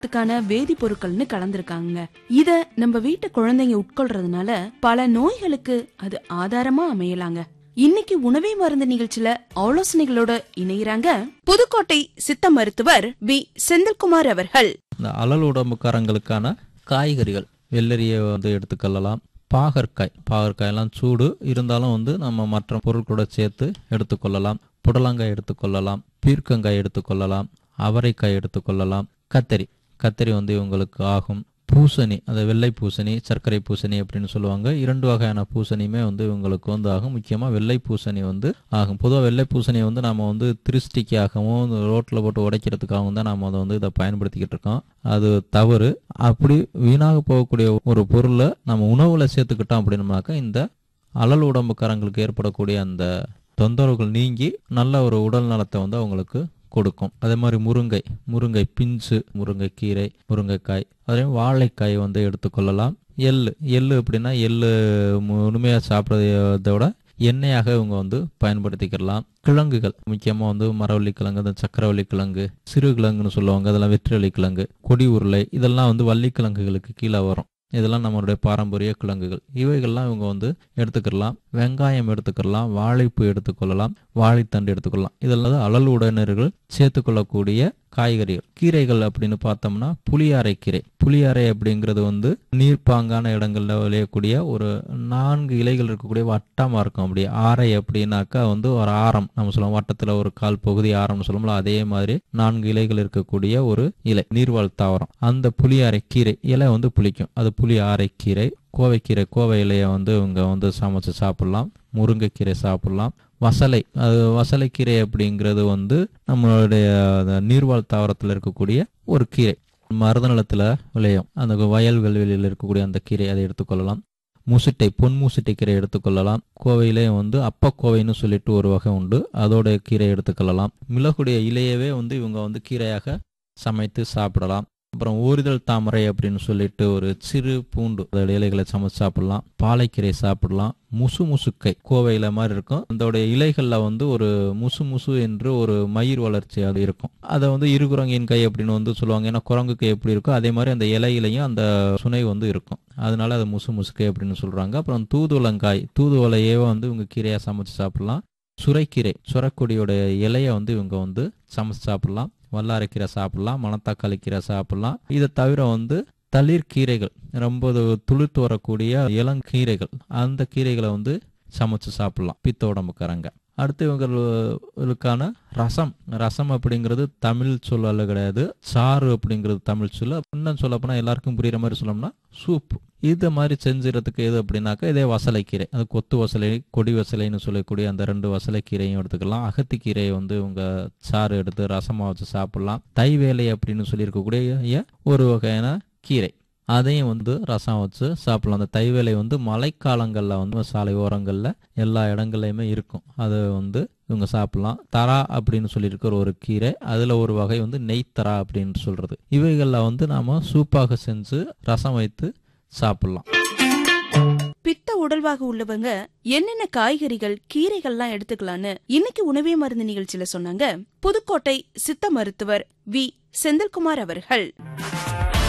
க்கான வேதிப்பொருட்கள்னு கலந்திருக்காங்க இத நம்ம வீட்டு குழந்தைங்க உட்கொள்றதுனால பல நோய்களுக்கு அது ஆதாரமா அமையலாங்க இன்னைக்கு உணவே மருந்து நிகழ்ச்சியில ஆலோசனைகளோட இணையறாங்க புதுக்கோட்டை சித்த மருத்துவர் வி செந்தில்குமார் அவர்கள் இந்த அலல் உடம்புக்காரங்களுக்கான காய்கறிகள் வெள்ளரியை வந்து எடுத்துக்கொள்ளலாம் பாகற்காய் பாகற்காயெல்லாம் சூடு இருந்தாலும் வந்து நம்ம மற்ற பொருட்களோட சேர்த்து எடுத்துக்கொள்ளலாம் புடலங்காய் எடுத்துக்கொள்ளலாம் பீர்க்கங்காய் எடுத்துக்கொள்ளலாம் அவரைக்காய் எடுத்துக்கொள்ளலாம் கத்தரி கத்தரி வந்து இவங்களுக்கு ஆகும் பூசணி அந்த வெள்ளை பூசணி சர்க்கரை பூசணி அப்படின்னு சொல்லுவாங்க இரண்டு வகையான பூசணியுமே வந்து இவங்களுக்கு வந்து ஆகும் முக்கியமாக வெள்ளை பூசணி வந்து ஆகும் பொதுவாக வெள்ளை பூசணியை வந்து நம்ம வந்து திருஷ்டிக்காகவும் ரோட்டில் போட்டு உடைக்கிறதுக்காகவும் தான் நம்ம அதை வந்து இதை பயன்படுத்திக்கிட்டு இருக்கோம் அது தவறு அப்படி வீணாக போகக்கூடிய ஒரு பொருளை நம்ம உணவுல சேர்த்துக்கிட்டோம் அப்படின்னம்னாக்கா இந்த அலல் உடம்புக்காரங்களுக்கு ஏற்படக்கூடிய அந்த தொந்தரவுகள் நீங்கி நல்ல ஒரு உடல் நலத்தை வந்து அவங்களுக்கு கொடுக்கும் அதே மாதிரி முருங்கை முருங்கை பிஞ்சு முருங்கை கீரை முருங்கைக்காய் அதே மாதிரி வாழைக்காய் வந்து எடுத்துக்கொள்ளலாம் எள்ளு எள்ளு அப்படின்னா எள்ளு முழுமையாக சாப்பிட்றதை விட எண்ணெயாக இவங்க வந்து பயன்படுத்திக்கலாம் கிழங்குகள் முக்கியமாக வந்து மரவள்ளி கிழங்கு அந்த சக்கரவள்ளி கிழங்கு சிறு கிழங்குன்னு சொல்லுவாங்க அதெல்லாம் வெற்றிவள்ளி கிழங்கு கொடி உருளை இதெல்லாம் வந்து வள்ளி கிழங்குகளுக்கு கீழே வரும் இதெல்லாம் நம்மளுடைய பாரம்பரிய கிழங்குகள் இவைகள்லாம் இவங்க வந்து எடுத்துக்கலாம் வெங்காயம் எடுத்துக்கலாம் வாழைப்பூ எடுத்துக்கொள்ளலாம் வாழைத்தண்டு எடுத்துக்கொள்ளலாம் இதெல்லாம் அழல் உடனர்கள் சேர்த்துக்கொள்ளக்கூடிய காய்கறிகள் கீரைகள் அப்படின்னு பார்த்தோம்னா புளியாரை கீரை புளியாரை அப்படிங்கிறது வந்து நீர்ப்பாங்கான இடங்கள்ல விளையக்கூடிய ஒரு நான்கு இலைகள் இருக்கக்கூடிய வட்டமா இருக்கும் அப்படி ஆரை அப்படின்னாக்கா வந்து ஒரு ஆரம் நம்ம சொல்லுவோம் வட்டத்துல ஒரு கால் பகுதி ஆரம்னு சொல்லுவோம்ல அதே மாதிரி நான்கு இலைகள் இருக்கக்கூடிய ஒரு இலை நீர்வாழ் தாவரம் அந்த புளியாரை கீரை இலை வந்து புளிக்கும் அது புளி ஆரைக்கீரை கோவைக்கீரை கோவை இலையை வந்து இவங்க வந்து சமைச்சு சாப்பிடலாம் முருங்கைக்கீரை சாப்பிடலாம் வசலை அது வசலைக்கீரை அப்படிங்கிறது வந்து நம்மளுடைய அந்த நீர்வாழ் தாவரத்தில் இருக்கக்கூடிய ஒரு கீரை மருதநிலத்தில் விளையும் அந்த வயல்வெளியில் இருக்கக்கூடிய அந்த கீரை அதை எடுத்துக்கொள்ளலாம் முசிட்டை பொன் முசிட்டை கீரை எடுத்துக்கொள்ளலாம் கோவையிலே வந்து அப்பக்கோவைன்னு சொல்லிட்டு ஒரு வகை உண்டு அதோட கீரை எடுத்துக்கொள்ளலாம் மிளகுடைய இலையவே வந்து இவங்க வந்து கீரையாக சமைத்து சாப்பிடலாம் அப்புறம் ஊரிதழ் தாமரை அப்படின்னு சொல்லிட்டு ஒரு சிறு பூண்டு அதோட இலைகளை சமைச்சு சாப்பிடலாம் பாலைக்கீரை சாப்பிடலாம் முசு முசுக்கை கோவையில மாதிரி இருக்கும் அதோடைய இலைகள்ல வந்து ஒரு முசு முசு என்று ஒரு மயிர் வளர்ச்சி அது இருக்கும் அதை வந்து இருகுரங்கின் கை அப்படின்னு வந்து சொல்லுவாங்க ஏன்னா குரங்குக்கு எப்படி இருக்கோ அதே மாதிரி அந்த இலையிலையும் அந்த சுனை வந்து இருக்கும் அதனால அது முசு முசுக்கை அப்படின்னு சொல்றாங்க அப்புறம் தூதுவளங்காய் தூதுவளையே வந்து இவங்க கீரையா சமைச்சு சாப்பிடலாம் சுரைக்கீரை சுரக்கொடியோட இலையை வந்து இவங்க வந்து சமைச்சு சாப்பிடலாம் வல்லாரைக்கீரை சாப்பிடலாம் மணத்தக்காளி கீரை சாப்பிடலாம் இதை தவிர வந்து தளிர் கீரைகள் ரொம்ப துளிர்த்து வரக்கூடிய இளங்கீரைகள் அந்த கீரைகளை வந்து சமைச்சு சாப்பிடலாம் பித்த உடம்புக்காரங்க அடுத்து இவங்களுக்கான ரசம் ரசம் அப்படிங்கிறது தமிழ் சொல் அல்ல கிடையாது சாறு அப்படிங்கிறது தமிழ் சொல் இன்னும் சொல்ல போனால் எல்லாருக்கும் புரியுற மாதிரி சொல்லணும்னா சூப் இது மாதிரி செஞ்சுறதுக்கு எது அப்படின்னாக்கா இதே வசலைக்கீரை அது கொத்து வசலை கொடி வசலைன்னு சொல்லக்கூடிய அந்த ரெண்டு வசலைக்கீரையும் எடுத்துக்கலாம் அகத்திக்கீரையை வந்து இவங்க சாறு எடுத்து ரசமாக வச்சு சாப்பிடலாம் தைவேலை அப்படின்னு சொல்லியிருக்கக்கூடிய ஒரு வகையான கீரை அதையும் வந்து ரசம் வச்சு சாப்பிடலாம் அந்த தைவேலை வந்து மழைக்காலங்களில் வந்து சாலை ஓரங்களில் எல்லா இடங்கள்லையுமே இருக்கும் அது வந்து இவங்க சாப்பிடலாம் தரா அப்படின்னு சொல்லியிருக்கிற ஒரு கீரை அதில் ஒரு வகை வந்து நெய்த்தரா அப்படின்னு சொல்றது இவைகளில் வந்து நாம சூப்பாக செஞ்சு ரசம் வைத்து சாப்பிடலாம் பித்த உடல்வாக உள்ளவங்க என்னென்ன காய்கறிகள் கீரைகள்லாம் எடுத்துக்கலான்னு இன்னைக்கு உணவே மருந்து நிகழ்ச்சியில சொன்னாங்க புதுக்கோட்டை சித்த மருத்துவர் வி செந்தில்குமார் அவர்கள்